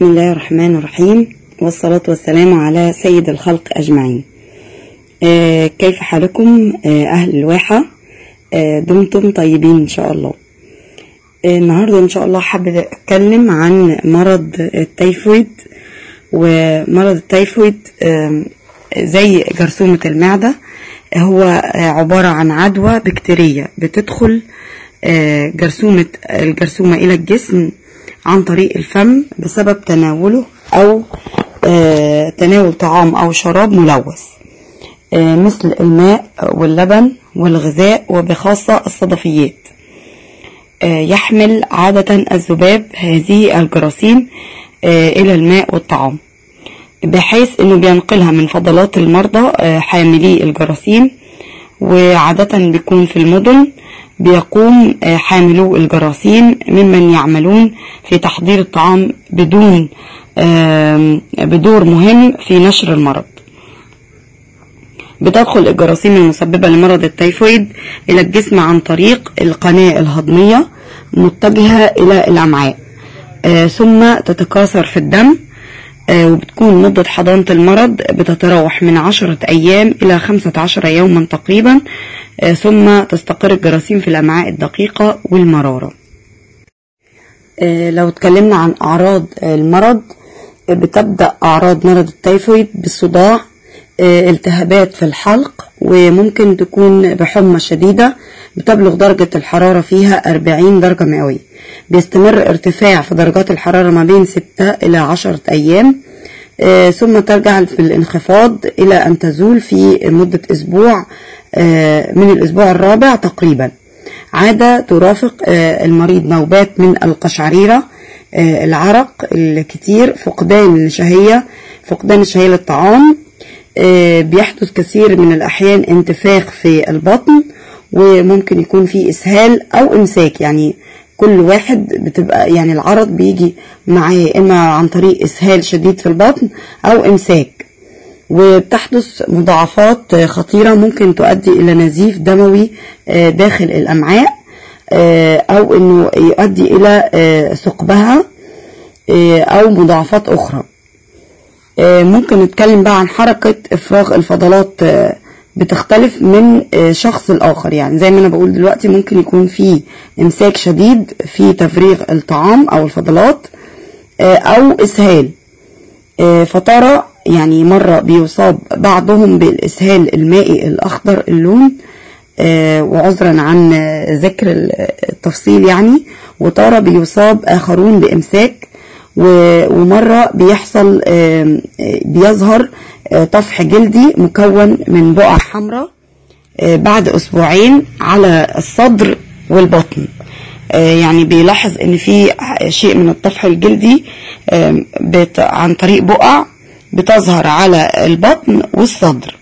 بسم الله الرحمن الرحيم والصلاة والسلام على سيد الخلق أجمعين آه كيف حالكم آه أهل الواحة آه دمتم طيبين إن شاء الله آه النهاردة إن شاء الله حابة أتكلم عن مرض التيفويد ومرض التيفويد آه زي جرثومة المعدة هو آه عبارة عن عدوى بكتيرية بتدخل آه جرثومة الجرثومة إلى الجسم عن طريق الفم بسبب تناوله أو آه تناول طعام أو شراب ملوث آه مثل الماء واللبن والغذاء وبخاصة الصدفيات آه يحمل عادة الذباب هذه الجراثيم إلى الماء والطعام بحيث أنه بينقلها من فضلات المرضى حاملي الجراثيم وعادة بيكون في المدن بيقوم حاملو الجراثيم ممن يعملون في تحضير الطعام بدون بدور مهم في نشر المرض بتدخل الجراثيم المسببة لمرض التيفويد إلى الجسم عن طريق القناة الهضمية متجهة إلى الأمعاء ثم تتكاثر في الدم وبتكون مدة حضانة المرض بتتراوح من عشرة أيام إلى خمسة عشر يوما تقريبا ثم تستقر الجراثيم في الأمعاء الدقيقة والمرارة لو اتكلمنا عن أعراض المرض بتبدأ أعراض مرض التيفويد بالصداع التهابات في الحلق وممكن تكون بحمى شديدة بتبلغ درجة الحرارة فيها 40 درجة مئوية بيستمر ارتفاع في درجات الحرارة ما بين 6 إلى 10 أيام ثم ترجع في الانخفاض إلى أن تزول في مدة أسبوع من الأسبوع الرابع تقريبا عادة ترافق المريض نوبات من القشعريرة العرق الكتير فقدان الشهية فقدان الشهية للطعام بيحدث كثير من الأحيان انتفاخ في البطن وممكن يكون في إسهال أو إمساك يعني كل واحد بتبقى يعني العرض بيجي معاه إما عن طريق إسهال شديد في البطن أو إمساك وبتحدث مضاعفات خطيرة ممكن تؤدي إلى نزيف دموي داخل الأمعاء أو إنه يؤدي إلى ثقبها أو مضاعفات أخرى ممكن نتكلم بقى عن حركة إفراغ الفضلات بتختلف من شخص لآخر يعني زي ما أنا بقول دلوقتي ممكن يكون في إمساك شديد في تفريغ الطعام أو الفضلات أو إسهال فترى يعني مرة بيصاب بعضهم بالإسهال المائي الأخضر اللون وعذرا عن ذكر التفصيل يعني وترى بيصاب آخرون بإمساك ومرة بيحصل بيظهر طفح جلدي مكون من بقع حمراء بعد أسبوعين على الصدر والبطن يعني بيلاحظ ان في شيء من الطفح الجلدي عن طريق بقع بتظهر على البطن والصدر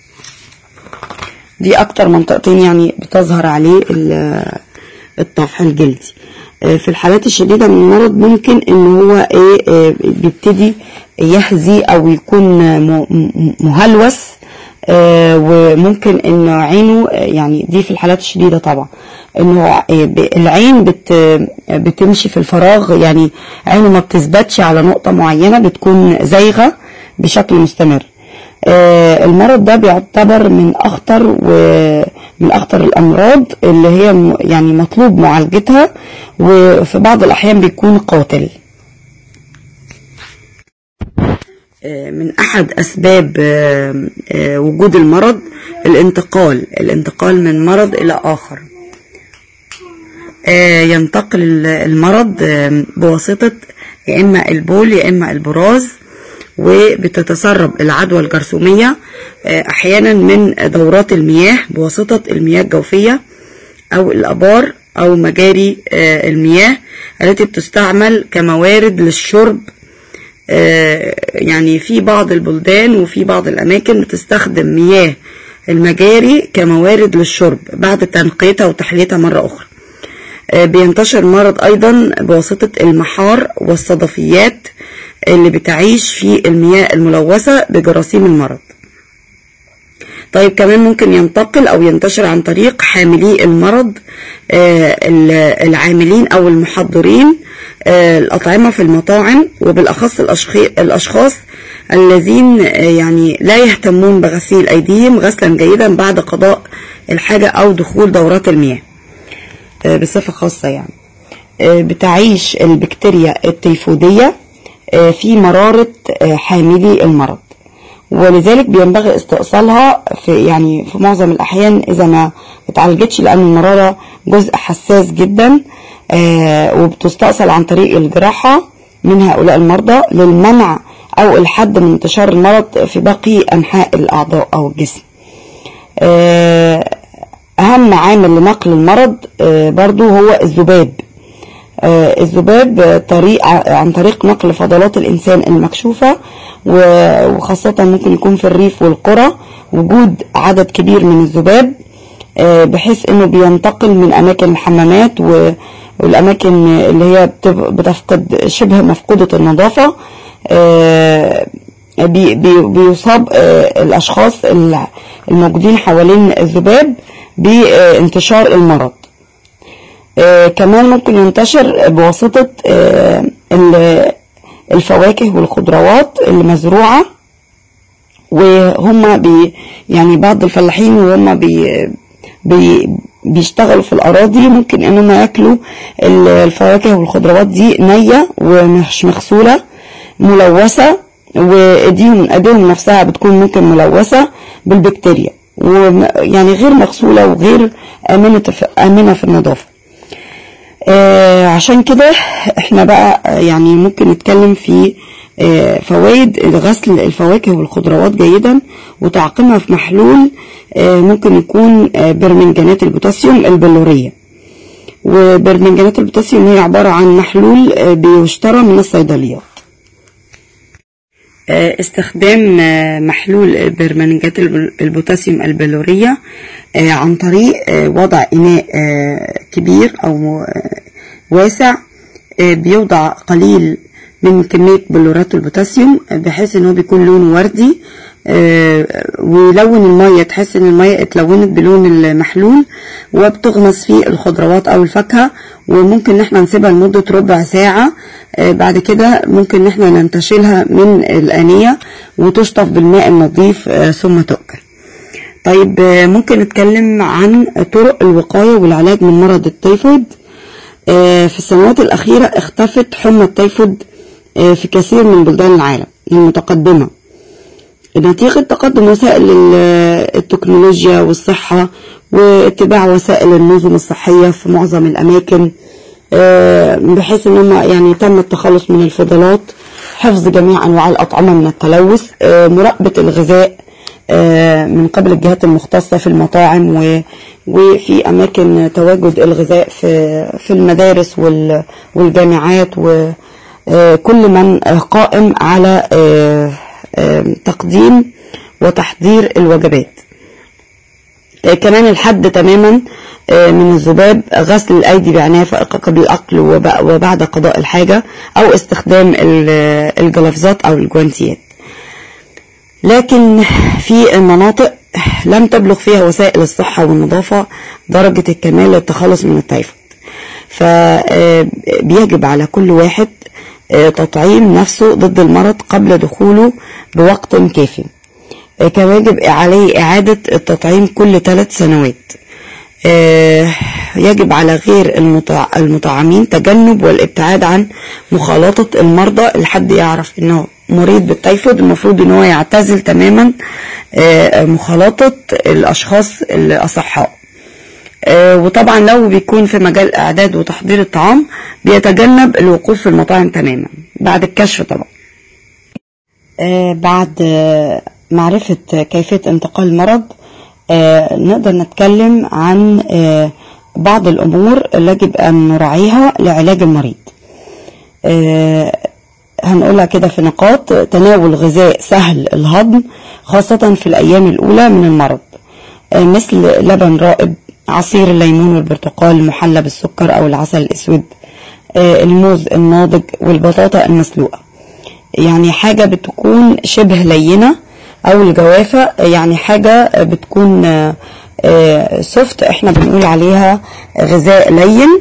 دي اكتر منطقتين يعني بتظهر عليه الطفح الجلدي في الحالات الشديدة من المرض ممكن ان هو ايه بيبتدي يحزي او يكون مهلوس وممكن ان عينه يعني دي في الحالات الشديدة طبعا انه العين بت بتمشي في الفراغ يعني عينه ما بتثبتش على نقطة معينة بتكون زايغة بشكل مستمر المرض ده بيعتبر من اخطر ومن اخطر الامراض اللي هي يعني مطلوب معالجتها وفي بعض الاحيان بيكون قاتل من احد اسباب وجود المرض الانتقال الانتقال من مرض الى اخر ينتقل المرض بواسطة يا اما البول يا اما البراز وبتتسرب العدوى الجرثومية أحيانا من دورات المياه بواسطة المياه الجوفية أو الأبار أو مجاري المياه التي بتستعمل كموارد للشرب يعني في بعض البلدان وفي بعض الأماكن بتستخدم مياه المجاري كموارد للشرب بعد تنقيتها وتحليتها مرة أخرى بينتشر المرض أيضا بواسطة المحار والصدفيات اللي بتعيش في المياه الملوثة بجراثيم المرض طيب كمان ممكن ينتقل أو ينتشر عن طريق حاملي المرض العاملين أو المحضرين آه، الأطعمة في المطاعم وبالأخص الأشخاص الذين يعني لا يهتمون بغسيل أيديهم غسلا جيدا بعد قضاء الحاجة أو دخول دورات المياه بصفة خاصة يعني بتعيش البكتيريا التيفودية في مرارة حاملي المرض ولذلك بينبغي استئصالها في يعني في معظم الأحيان إذا ما اتعالجتش لأن المرارة جزء حساس جدا آه وبتستأصل عن طريق الجراحة من هؤلاء المرضى للمنع أو الحد من انتشار المرض في باقي أنحاء الأعضاء أو الجسم آه أهم عامل لنقل المرض آه برضو هو الذباب آه الذباب طريق عن طريق نقل فضلات الإنسان المكشوفة وخاصة ممكن يكون في الريف والقرى وجود عدد كبير من الذباب بحيث انه بينتقل من اماكن الحمامات والاماكن اللي هي بتفقد شبه مفقودة النظافة بيصاب الاشخاص الموجودين حوالين الذباب بانتشار المرض كمان ممكن ينتشر بواسطة الفواكه والخضروات المزروعة وهم بي يعني بعض الفلاحين وهم بي بي بيشتغلوا في الأراضي ممكن إنهم ياكلوا الفواكه والخضروات دي نية ومش مغسولة ملوثة وإيديهم إيديهم نفسها بتكون ممكن ملوثة بالبكتيريا ويعني غير مغسولة وغير آمنة في آمنة في النظافة. آه عشان كده احنا بقى يعني ممكن نتكلم في آه فوائد غسل الفواكه والخضروات جيدا وتعقيمها في محلول آه ممكن يكون برمنجانات البوتاسيوم البلورية وبرمنجانات البوتاسيوم هي عبارة عن محلول بيشترى من الصيدليات استخدام محلول برمنجات البوتاسيوم البلورية عن طريق وضع إناء كبير أو واسع بيوضع قليل من كمية بلورات البوتاسيوم بحيث ان هو بيكون لونه وردي ويلون المية تحس ان المية اتلونت بلون المحلول وبتغمس فيه الخضروات او الفاكهة وممكن ان احنا نسيبها لمدة ربع ساعة بعد كده ممكن ان احنا ننتشلها من الآنية وتشطف بالماء النظيف ثم تؤكل طيب ممكن نتكلم عن طرق الوقاية والعلاج من مرض التيفود في السنوات الأخيرة اختفت حمى التيفود في كثير من بلدان العالم المتقدمة نتيجة تقدم وسائل التكنولوجيا والصحة واتباع وسائل النظم الصحية في معظم الأماكن بحيث ان هم يعني تم التخلص من الفضلات حفظ جميع انواع الاطعمه من التلوث مراقبه الغذاء من قبل الجهات المختصه في المطاعم وفي اماكن تواجد الغذاء في في المدارس والجامعات وكل من قائم على تقديم وتحضير الوجبات كمان الحد تماما من الذباب غسل الايدي بعنايه فائقه قبل الاكل وبعد قضاء الحاجه او استخدام الجلافزات او الجوانتيات لكن في المناطق لم تبلغ فيها وسائل الصحه والنظافه درجه الكمال للتخلص من التيفود فبيجب على كل واحد تطعيم نفسه ضد المرض قبل دخوله بوقت كافي كما يجب عليه إعادة التطعيم كل ثلاث سنوات يجب على غير المطعمين تجنب والابتعاد عن مخالطة المرضى لحد يعرف انه مريض بالتيفود المفروض ان هو يعتزل تماما مخالطة الاشخاص الاصحاء وطبعا لو بيكون في مجال اعداد وتحضير الطعام بيتجنب الوقوف في المطاعم تماما بعد الكشف طبعا بعد معرفة كيفية انتقال المرض آه نقدر نتكلم عن آه بعض الأمور اللي يجب أن نراعيها لعلاج المريض آه هنقولها كده في نقاط تناول غذاء سهل الهضم خاصة في الأيام الأولى من المرض مثل لبن رائب عصير الليمون والبرتقال المحلى بالسكر أو العسل الأسود الموز الناضج والبطاطا المسلوقة يعني حاجة بتكون شبه لينة او الجوافة يعني حاجة بتكون سوفت احنا بنقول عليها غذاء لين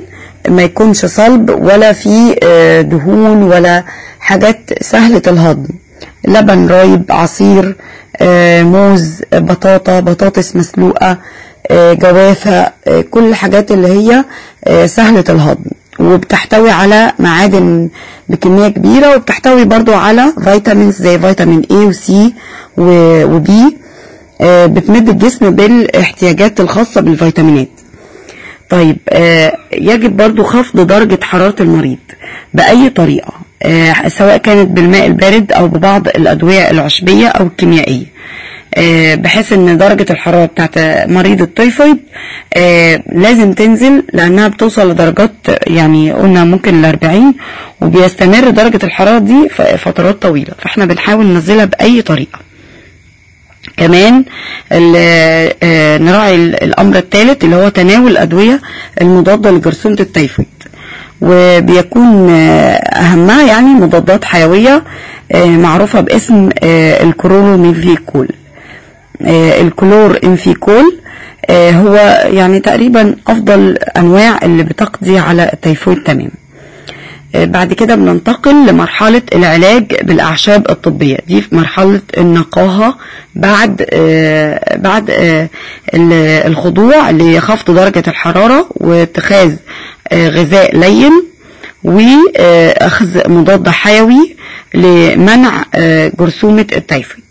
ما يكونش صلب ولا فيه آه، دهون ولا حاجات سهلة الهضم لبن رايب عصير آه، موز آه، بطاطا بطاطس مسلوقة آه، جوافة آه، كل الحاجات اللي هي آه، سهلة الهضم وبتحتوي على معادن بكمية كبيرة وبتحتوي برضو على فيتامينز زي فيتامين A و C و B آه، بتمد الجسم بالاحتياجات الخاصة بالفيتامينات طيب آه، يجب برضو خفض درجة حرارة المريض بأي طريقة آه، سواء كانت بالماء البارد أو ببعض الأدوية العشبية أو الكيميائية آه، بحيث ان درجة الحرارة بتاعت مريض التيفويد آه، لازم تنزل لانها بتوصل لدرجات يعني قلنا ممكن ل 40 وبيستمر درجة الحرارة دي ف- فترات طويلة فاحنا بنحاول ننزلها بأي طريقة كمان ال- آه، نراعي ال- الامر الثالث اللي هو تناول الادويه المضاده لجرثومه التيفويد وبيكون آه، اهمها يعني مضادات حيويه آه، معروفه باسم آه، الكرولوميفيكول آه، الكلور انفيكول آه، هو يعني تقريبا افضل انواع اللي بتقضي على التيفويد تماما آه، بعد كده بننتقل لمرحلة العلاج بالأعشاب الطبية دي في مرحلة النقاهة بعد آه، بعد آه، ال- الخضوع لخفض درجة الحرارة واتخاذ آه، غذاء لين وأخذ مضاد حيوي لمنع آه، جرثومة التيفويد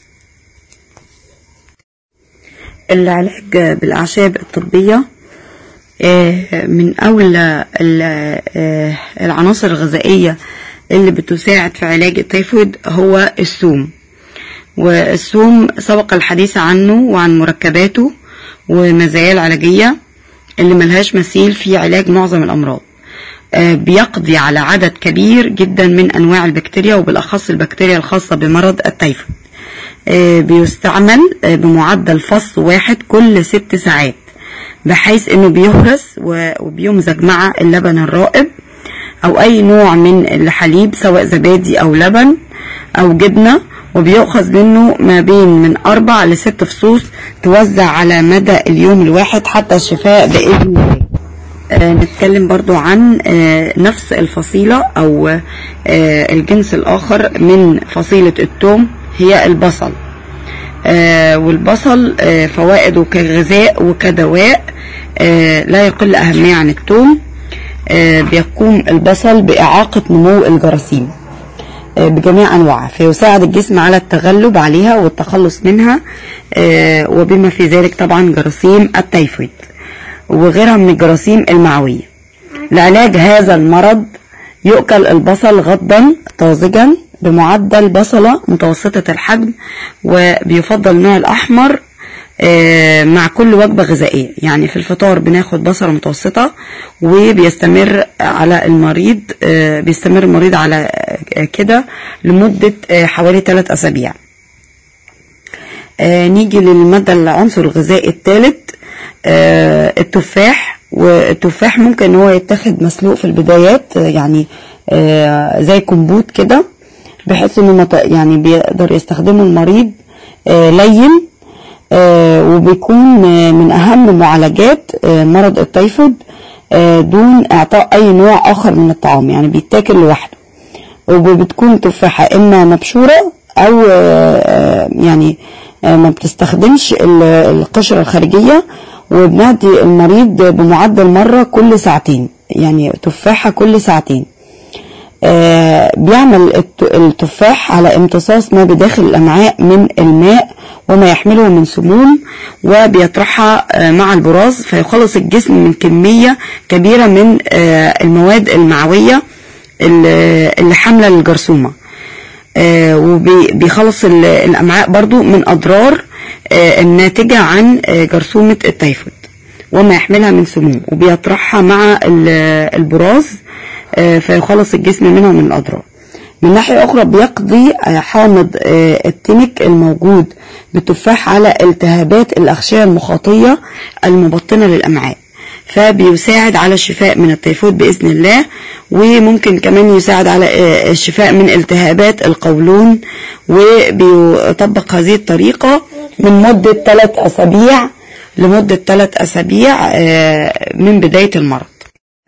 العلاج بالأعشاب الطبية آه، من أولى ال- آه، العناصر الغذائية اللي بتساعد في علاج التيفويد هو الثوم والثوم سبق الحديث عنه وعن مركباته ومزاياه العلاجية اللي ملهاش مثيل في علاج معظم الأمراض آه، بيقضي على عدد كبير جدا من أنواع البكتيريا وبالأخص البكتيريا الخاصة بمرض التيفويد آه، بيستعمل آه، بمعدل فص واحد كل ست ساعات بحيث انه بيهرس و- وبيمزج مع اللبن الرائب او اي نوع من الحليب سواء زبادي او لبن او جبنة وبيؤخذ منه ما بين من اربع لست فصوص توزع على مدى اليوم الواحد حتى الشفاء باذن الله آه، نتكلم برضو عن آه، نفس الفصيلة أو آه، الجنس الآخر من فصيلة التوم هي البصل آه، والبصل آه، فوائده كغذاء وكدواء آه، لا يقل أهمية عن التوم آه، بيقوم البصل بإعاقة نمو الجراثيم آه، بجميع أنواعها فيساعد الجسم على التغلب عليها والتخلص منها آه، وبما في ذلك طبعا جراثيم التيفويد وغيرها من الجراثيم المعوية لعلاج هذا المرض يؤكل البصل غضا طازجا بمعدل بصلة متوسطة الحجم وبيفضل النوع الأحمر آه، مع كل وجبة غذائية يعني في الفطار بناخد بصلة متوسطة وبيستمر على المريض آه، بيستمر المريض على آه، كده لمدة آه، حوالي 3 أسابيع آه، نيجي للمادة العنصر الغذائي الثالث آه، التفاح والتفاح ممكن ان هو يتاخد مسلوق في البدايات آه، يعني آه، زي كمبوت كده بحيث انه مت- يعني بيقدر يستخدمه المريض آه، لين آه، وبيكون آه، من اهم معالجات آه، مرض التيفود آه، دون اعطاء اي نوع اخر من الطعام يعني بيتاكل لوحده وبتكون تفاحة إما مبشورة أو آه، آه، يعني آه، ما بتستخدمش ال- القشرة الخارجية وبنعطي المريض بمعدل مرة كل ساعتين يعني تفاحة كل ساعتين آه، بيعمل الت- التفاح على امتصاص ما بداخل الأمعاء من الماء وما يحمله من سموم وبيطرحها آه، مع البراز فيخلص الجسم من كمية كبيرة من آه، المواد المعوية اللي اللي حاملة للجرثومة آه، وبيخلص ال- الأمعاء برضو من أضرار آه، الناتجة عن آه، جرثومة التيفود وما يحملها من سموم وبيطرحها مع ال- البراز آه، فيخلص الجسم منها من الأضرار من ناحية أخرى بيقضي آه، حامض آه، التنك الموجود بالتفاح على التهابات الأغشية المخاطية المبطنة للأمعاء فبيساعد على الشفاء من التيفود بإذن الله وممكن كمان يساعد على آه، الشفاء من التهابات القولون وبيطبق هذه الطريقة من مدة ثلاث أسابيع لمدة ثلاث أسابيع آه، من بداية المرض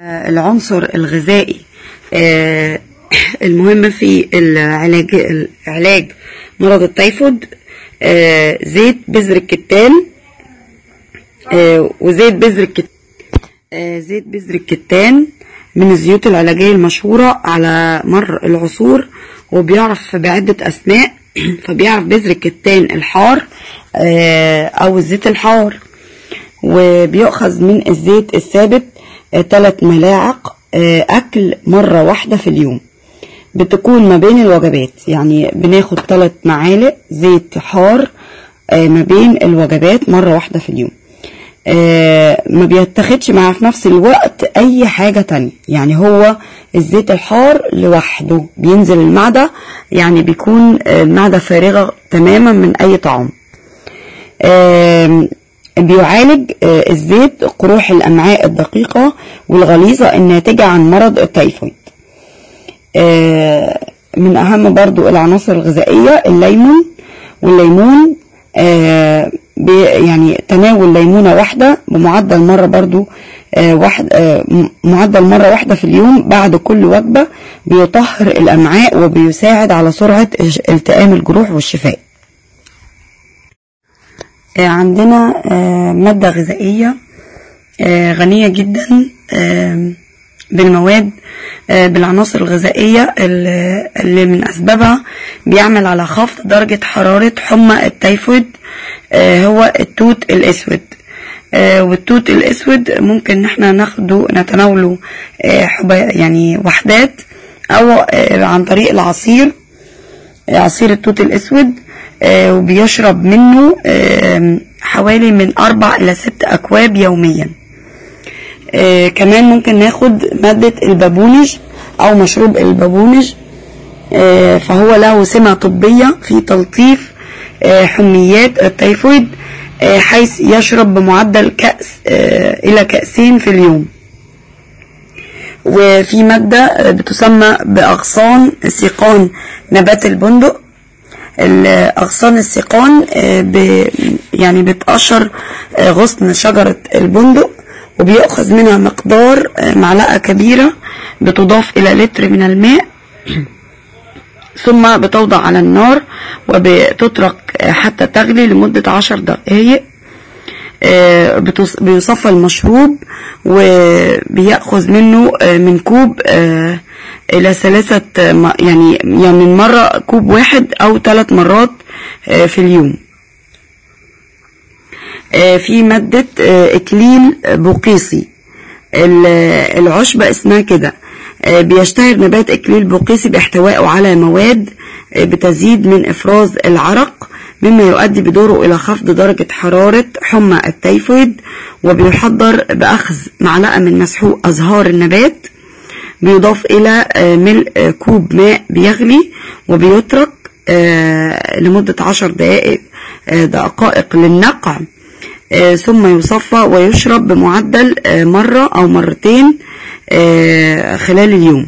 العنصر الغذائي آه، المهم في العلاج علاج مرض التيفود آه، زيت بذر الكتان آه، وزيت بذر الكتان زيت بذر الكتان من الزيوت العلاجية المشهورة على مر العصور وبيعرف بعدة أسماء فبيعرف بذر الكتان الحار أو الزيت الحار وبيؤخذ من الزيت الثابت ثلاث ملاعق أكل مرة واحدة في اليوم بتكون ما بين الوجبات يعني بناخد ثلاث معالق زيت حار ما بين الوجبات مرة واحدة في اليوم ما بيتاخدش معاه في نفس الوقت اي حاجة تانية يعني هو الزيت الحار لوحده بينزل المعدة يعني بيكون المعدة فارغة تماما من اي طعام بيعالج الزيت قروح الامعاء الدقيقة والغليظة الناتجة عن مرض التيفويد من اهم برضو العناصر الغذائية الليمون والليمون يعني تناول ليمونة واحدة بمعدل مرة برضو واحد معدل مرة واحدة في اليوم بعد كل وجبة بيطهر الأمعاء وبيساعد على سرعة التئام الجروح والشفاء عندنا مادة غذائية غنية جدا بالمواد بالعناصر الغذائية اللي من أسبابها بيعمل على خفض درجة حرارة حمى التيفويد هو التوت الأسود والتوت الأسود ممكن ان احنا ناخده نتناوله يعني وحدات أو عن طريق العصير عصير التوت الأسود وبيشرب منه حوالي من أربع إلى ست أكواب يومياً آه كمان ممكن ناخد مادة البابونج او مشروب البابونج آه فهو له سمة طبية في تلطيف آه حميات التيفويد آه حيث يشرب بمعدل كأس آه الى كأسين في اليوم وفي مادة بتسمى بأغصان سيقان نبات البندق أغصان السيقان آه يعني بتقشر آه غصن شجرة البندق وبيأخذ منها مقدار معلقة كبيرة بتضاف إلى لتر من الماء ثم بتوضع على النار وبتترك حتى تغلي لمدة عشر دقائق بيصفى المشروب وبيأخذ منه من كوب إلى ثلاثة يعني يعني من مرة كوب واحد أو ثلاث مرات في اليوم في مادة إكليل بوقيسي العشبة اسمها كده بيشتهر نبات إكليل بوقيسي باحتوائه على مواد بتزيد من إفراز العرق مما يؤدي بدوره إلى خفض درجة حرارة حمى التيفويد وبيحضر بأخذ معلقة من مسحوق أزهار النبات بيضاف إلى ملء كوب ماء بيغلي وبيترك لمدة عشر دقائق دقائق للنقع ثم يصفى ويشرب بمعدل مرة أو مرتين خلال اليوم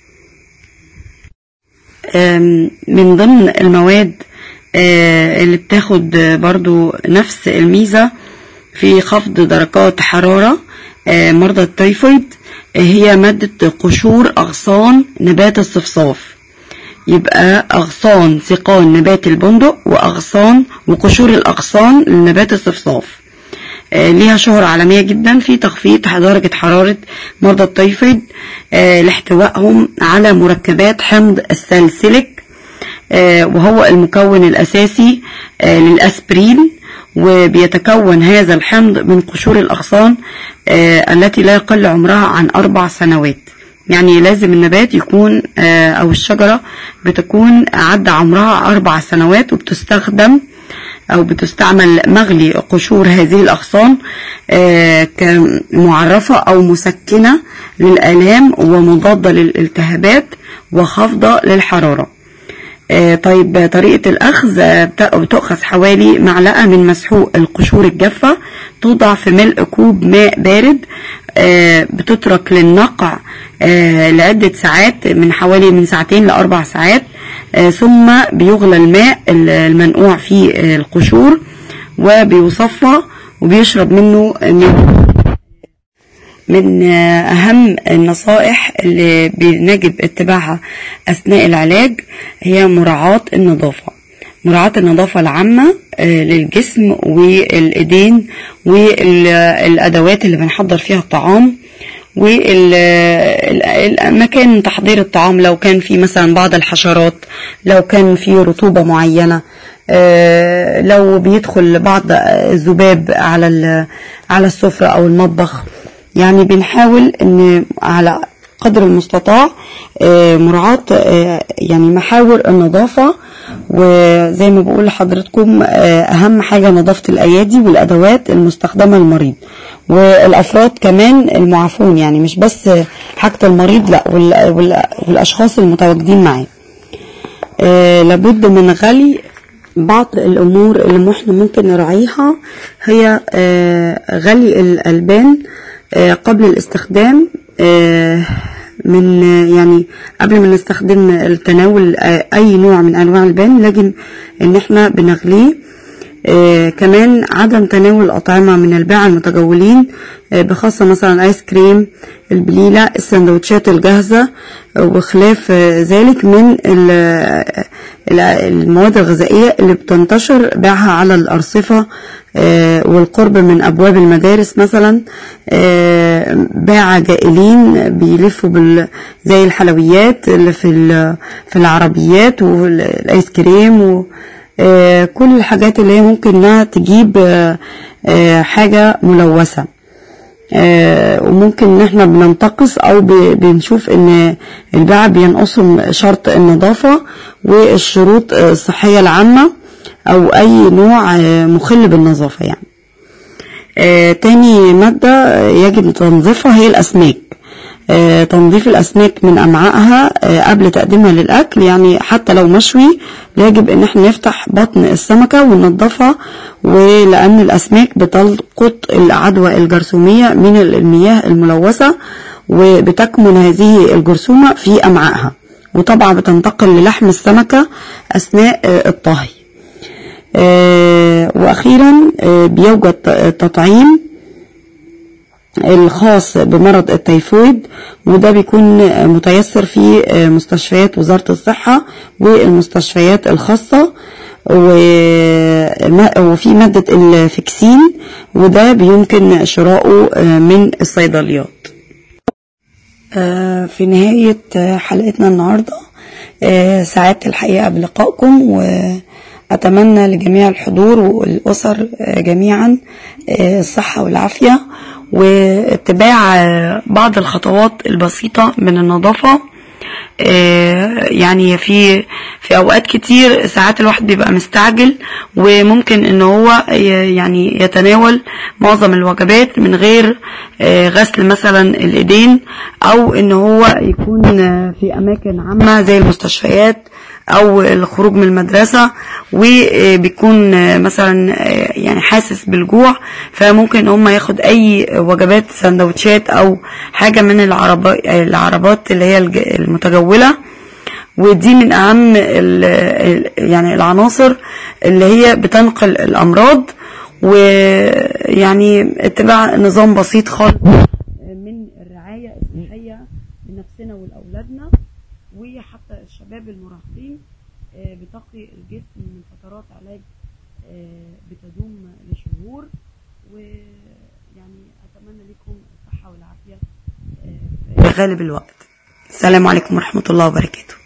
من ضمن المواد اللي بتاخد برضو نفس الميزة في خفض درجات حرارة مرضى التيفويد هي مادة قشور أغصان نبات الصفصاف يبقى أغصان سيقان نبات البندق وأغصان وقشور الأغصان لنبات الصفصاف ليها شهرة عالمية جدا في تخفيض درجة حرارة مرضى التيفويد لاحتوائهم على مركبات حمض السالسيليك وهو المكون الأساسي للأسبرين وبيتكون هذا الحمض من قشور الأغصان التي لا يقل عمرها عن أربع سنوات يعني لازم النبات يكون أو الشجرة بتكون عدى عمرها أربع سنوات وبتستخدم أو بتستعمل مغلي قشور هذه الأغصان كمعرفة أو مسكنة للآلام ومضادة للالتهابات وخفضة للحرارة طيب طريقة الأخذ بتأخذ حوالي معلقة من مسحوق القشور الجافة توضع في ملء كوب ماء بارد بتترك للنقع لعدة ساعات من حوالي من ساعتين لأربع ساعات ثم بيغلى الماء المنقوع فيه القشور وبيصفى وبيشرب منه من أهم النصائح اللي بنجب اتباعها أثناء العلاج هي مراعاة النظافة مراعاة النظافة العامة للجسم والإيدين والأدوات اللي بنحضر فيها الطعام والمكان تحضير الطعام لو كان في مثلا بعض الحشرات لو كان في رطوبة معينة لو بيدخل بعض الذباب على على السفرة أو المطبخ يعني بنحاول ان على قدر المستطاع مراعاة يعني محاور النظافة وزي ما بقول لحضرتكم أهم حاجة نظافة الأيادي والأدوات المستخدمة للمريض والأفراد كمان المعافون يعني مش بس حاجة المريض لا والأشخاص المتواجدين معاه لابد من غلي بعض الأمور اللي احنا ممكن نراعيها هي غلي الألبان قبل الاستخدام من يعني قبل ما نستخدم التناول اي نوع من انواع البان لازم ان احنا بنغليه كمان عدم تناول الاطعمه من الباعة المتجولين بخاصه مثلا ايس كريم البليله السندوتشات الجاهزه وخلاف ذلك من المواد الغذائيه اللي بتنتشر بيعها على الارصفه والقرب من ابواب المدارس مثلا باع جائلين بيلفوا بال زي الحلويات اللي في في العربيات والايس كريم و كل الحاجات اللي هي ممكن انها تجيب حاجه ملوثه وممكن ان احنا بننتقص او بنشوف ان الباعة بينقصهم شرط النظافه والشروط الصحيه العامه او اي نوع مخل بالنظافة يعني آه تاني مادة يجب تنظيفها هي الاسماك آه تنظيف الاسماك من امعائها آه قبل تقديمها للاكل يعني حتى لو مشوي يجب ان احنا نفتح بطن السمكة وننضفها ولان الاسماك بتلقط العدوى الجرثومية من المياه الملوثة وبتكمن هذه الجرثومة في امعائها وطبعا بتنتقل للحم السمكة اثناء الطهي آه واخيرا آه بيوجد تطعيم الخاص بمرض التيفويد وده بيكون متيسر في مستشفيات وزارة الصحة والمستشفيات الخاصة وفي مادة الفكسين وده بيمكن شراؤه من الصيدليات في نهاية حلقتنا النهاردة سعدت الحقيقة بلقائكم و أتمنى لجميع الحضور والأسر جميعا الصحة والعافية واتباع بعض الخطوات البسيطة من النظافة يعني في في اوقات كتير ساعات الواحد بيبقى مستعجل وممكن ان هو يعني يتناول معظم الوجبات من غير غسل مثلا الايدين او ان هو يكون في اماكن عامة زي المستشفيات او الخروج من المدرسة وبيكون مثلا يعني حاسس بالجوع فممكن هم ياخد اي وجبات سندوتشات او حاجة من العربات اللي هي المتجولة ودي من اهم يعني العناصر اللي هي بتنقل الامراض ويعني اتباع نظام بسيط خالص من الرعاية الصحية لنفسنا ولأولادنا وحتى الشباب المراهقين بتقي الجسم من فترات علاج بتدوم لشهور ويعني أتمنى لكم الصحة والعافية في غالب الوقت السلام عليكم ورحمة الله وبركاته